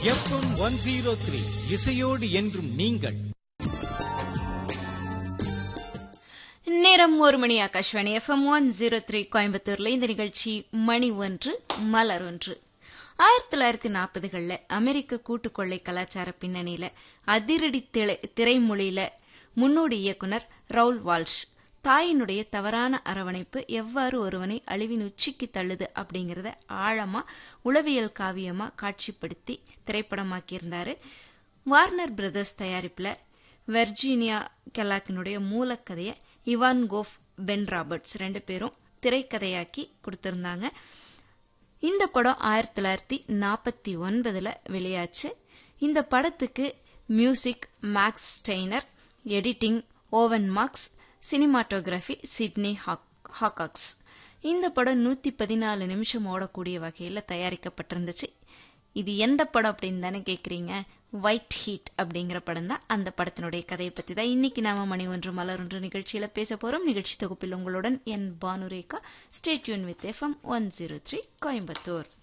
FM one zero three இசையோடு என்றும் நீங்கள் நேரம் ஒரு மணி Akashvani FM one zero three கோயம்புத்தூர்ல இந்த நிகழ்ச்சி மணி ஒன்று மலர் ஒன்று ஆயிரத்தி தொள்ளாயிரத்தி நாற்பதுகளில் அமெரிக்க கூட்டுக்கொள்ளை கலாச்சார பின்னணியில அதிரடி திரை- திரைமொழியில முன்னோடி இயக்குனர் ரவுல் வால்ஷ் தாயினுடைய தவறான அரவணைப்பு எவ்வாறு ஒருவனை அழிவின் உச்சிக்கு தள்ளுது அப்படிங்கறத ஆழமா உளவியல் காவியமா காட்சிப்படுத்தி திரைப்படமாக்கியிருந்தாரு வார்னர் பிரதர்ஸ் தயாரிப்புல வெர்ஜீனியா கெலாக்கினுடைய மூலக்கதையை இவான் கோஃப் பென் ராபர்ட்ஸ் ரெண்டு பேரும் திரைக்கதையாக்கி கொடுத்திருந்தாங்க இந்த படம் ஆயிரத்தி தொள்ளாயிரத்தி நாற்பத்தி ஒன்பதுல வெளியாச்சு இந்த படத்துக்கு music Max Steiner editing Owen Marks cinematography Sidney ஹாக்- ஹாகாக்ஸ் இந்த படம் நூத்தி பதினாலு நிமிஷம் ஓடக்கூடிய வகையில தயாரிக்கப்பட்டிருந்துச்சு இது எந்த படம் அப்படின்னு தானே கேக்குறீங்க ஒயிட் ஹீட் அப்படிங்கிற படம் தான் அந்த படத்தினுடைய கதையை பத்தி தான் இன்னைக்கு நாம மணி ஒன்று மலர் ஒன்று நிகழ்ச்சியில பேச போறோம் நிகழ்ச்சி தொகுப்பில் உங்களுடன் என் Banurekha stay tuned with FM one zero three Coimbatore